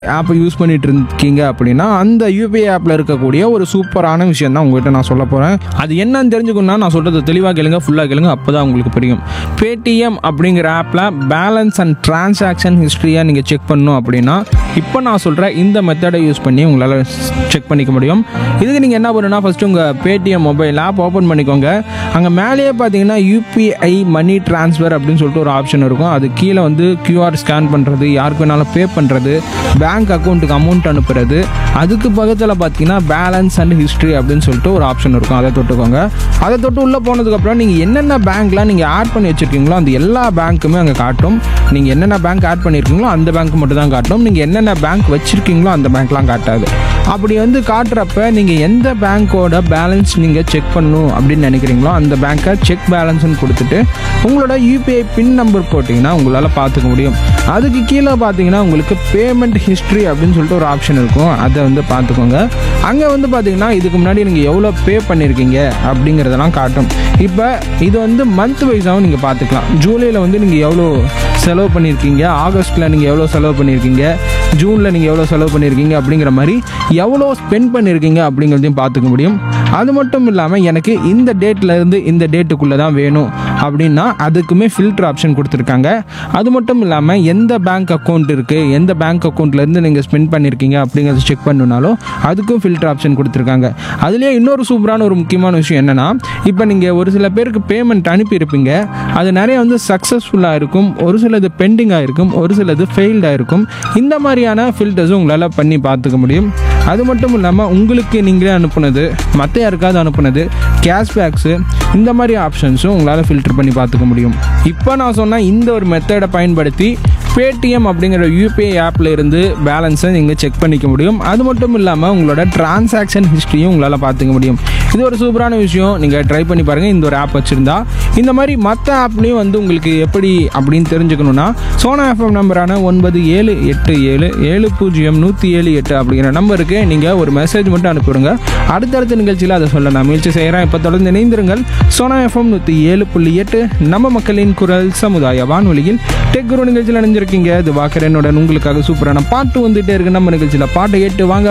ஆப்பை யூஸ் பண்ணிட்டு இருக்கீங்க அப்படின்னா அந்த யூபிஐ ஆப்பில் இருக்கக்கூடிய ஒரு சூப்பரான விஷயம் தான் உங்ககிட்ட நான் சொல்ல போகிறேன் அது என்னன்னு தெரிஞ்சுக்கணும்னா நான் சொல்கிறது தெளிவாக கேளுங்க ஃபுல்லாக கேளுங்க அப்போ தான் உங்களுக்கு புரியும் பேடிஎம் அப்படிங்கிற ஆப்பில் பேலன்ஸ் அண்ட் டிரான்சாக்ஷன் ஹிஸ்ட்ரியை நீங்கள் செக் பண்ணணும் அப்படின்னா இப்போ நான் சொல்கிற இந்த மெத்தடை யூஸ் பண்ணி உங்களால் செக் பண்ணிக்க முடியும் இதுக்கு நீங்கள் என்ன பண்ணணும்னா ஃபஸ்ட்டு உங்கள் பேடிஎம் மொபைல் ஆப் ஓப்பன் பண்ணிக்கோங்க அங்கே மேலேயே பார்த்தீங்கன்னா யூபிஐ மணி ட்ரான்ஸ்ஃபர் அப்படின்னு சொல்லிட்டு ஒரு ஆப்ஷன் இருக்கும் அது கீழே வந்து கியூஆர் ஸ்கேன் பண்ணுறது யாருக்கு வேணாலும் பே பண்ணுறது பேங்க் அக்கௌண்ட்டுக்கு அமௌண்ட் அனுப்புறது அதுக்கு பக்கத்தில் பார்த்தீங்கன்னா பேலன்ஸ் அண்ட் ஹிஸ்ட்ரி அப்படின்னு சொல்லிட்டு ஒரு ஆப்ஷன் இருக்கும் அதை தொட்டுக்கோங்க அதை தொட்டு உள்ளே போனதுக்கப்புறம் நீங்கள் என்னென்ன பேங்க்லாம் நீங்கள் ஆட் பண்ணி வச்சுருக்கீங்களோ அந்த எல்லா பேங்க்குமே அங்கே காட்டும் நீங்கள் என்னென்ன பேங்க் ஆட் பண்ணியிருக்கீங்களோ அந்த பேங்க் மட்டும் தான் காட்டும் நீங்கள் என்னென்ன பேங்க் வச்சுருக்கீங்களோ அந்த பேங்க்லாம் காட்டாது அப்படி வந்து காட்டுறப்ப நீங்கள் எந்த பேங்க்கோட பேலன்ஸ் நீங்கள் செக் பண்ணணும் அப்படின்னு நினைக்கிறீங்களோ அந்த பேங்க்கை செக் பேலன்ஸ்னு கொடுத்துட்டு உங்களோட யூபிஐ பின் நம்பர் போட்டிங்கன்னா உங்களால் பார்த்துக்க முடியும் அதுக்கு கீழே பார்த்தீங்கன்னா உங்களுக்கு பேமெண்ட் ஹிஸ்ட்ரி அப்படின்னு சொல்லிட்டு ஒரு ஆப்ஷன் இருக்கும் அதை வந்து பார்த்துக்கோங்க அங்கே வந்து பார்த்தீங்கன்னா இதுக்கு முன்னாடி நீங்கள் எவ்வளோ பே பண்ணியிருக்கீங்க அப்படிங்கிறதெல்லாம் காட்டும் இப்போ இது வந்து மந்த் வைஸாகவும் நீங்கள் பார்த்துக்கலாம் ஜூலையில் வந்து நீங்கள் எவ்வளோ செலவு பண்ணியிருக்கீங்க ஆகஸ்ட்டில் நீங்கள் எவ்வளோ செலவு பண்ணியிருக்கீங்க ஜூனில் நீங்கள் எவ்வளோ செலவு பண்ணியிருக்கீங்க அப்படிங்கிற மாதிரி எவ்வளோ ஸ்பெண்ட் பண்ணியிருக்கீங்க அப்படிங்கிறதையும் பார்த்துக்க முடியும் அது மட்டும் இல்லாமல் எனக்கு இந்த டேட்ல இருந்து இந்த டேட்டுக்குள்ளே தான் வேணும் அப்படின்னா அதுக்குமே ஃபில்டர் ஆப்ஷன் கொடுத்துருக்காங்க அது மட்டும் இல்லாமல் எந்த பேங்க் அக்கௌண்ட் இருக்குது எந்த பேங்க் அக்கௌண்ட்லேருந்து நீங்கள் ஸ்பெண்ட் பண்ணியிருக்கீங்க அப்படிங்கிறத செக் பண்ணணுனாலும் அதுக்கும் ஃபில்டர் ஆப்ஷன் கொடுத்துருக்காங்க அதுலேயே இன்னொரு சூப்பரான ஒரு முக்கியமான விஷயம் என்னென்னா இப்போ நீங்கள் ஒரு சில பேருக்கு பேமெண்ட் அனுப்பியிருப்பீங்க அது நிறைய வந்து சக்ஸஸ்ஃபுல்லாக இருக்கும் ஒரு சிலது பெண்டிங்காக இருக்கும் ஒரு சிலது ஃபெயில்டாக இருக்கும் இந்த மாதிரியான ஃபில்டர்ஸும் உங்களால் பண்ணி பார்த்துக்க முடியும் அது மட்டும் இல்லாமல் உங்களுக்கு நீங்களே அனுப்புனது மற்ற யாருக்காவது அனுப்புனது கேஷ்பேக்ஸு இந்த மாதிரி ஆப்ஷன்ஸும் உங்களால் ஃபில்டர் பண்ணி பார்த்துக்க முடியும் இப்போ நான் சொன்ன இந்த ஒரு மெத்தடை பயன்படுத்தி பேடிஎம் அப்படிங்கிற யூபிஐ ஆப்பில் இருந்து பேலன்ஸை நீங்கள் செக் பண்ணிக்க முடியும் அது மட்டும் இல்லாமல் உங்களோட டிரான்சாக்ஷன் ஹிஸ்ட்ரியும் உங்களால் பார்த்துக்க முடியும் இது ஒரு சூப்பரான விஷயம் நீங்கள் ட்ரை பண்ணி பாருங்கள் இந்த ஒரு ஆப் வச்சுருந்தா இந்த மாதிரி மற்ற ஆப்லேயும் வந்து உங்களுக்கு எப்படி அப்படின்னு தெரிஞ்சுக்கணுன்னா சோனா எஃப்எம் நம்பரான ஒன்பது ஏழு எட்டு ஏழு ஏழு பூஜ்ஜியம் நூற்றி ஏழு எட்டு அப்படிங்கிற நம்பருக்கு நீங்கள் ஒரு மெசேஜ் மட்டும் அனுப்பிவிடுங்க அடுத்தடுத்த நிகழ்ச்சியில் அதை சொல்ல நான் முயற்சி செய்கிறேன் இப்போ தொடர்ந்து இணைந்திருங்கள் சோனா எஃப்எம் நூற்றி ஏழு புள்ளி எட்டு நம்ம மக்களின் குரல் சமுதாய வானொலியில் டெக் குரு நிகழ்ச்சியில் அணிஞ்சிருக்கீங்க இது வாக்கரனுடன் உங்களுக்காக சூப்பரான பாட்டு வந்துட்டே இருக்கு நம்ம நிகழ்ச்சியில் பாட்டை கேட்டு வாங்க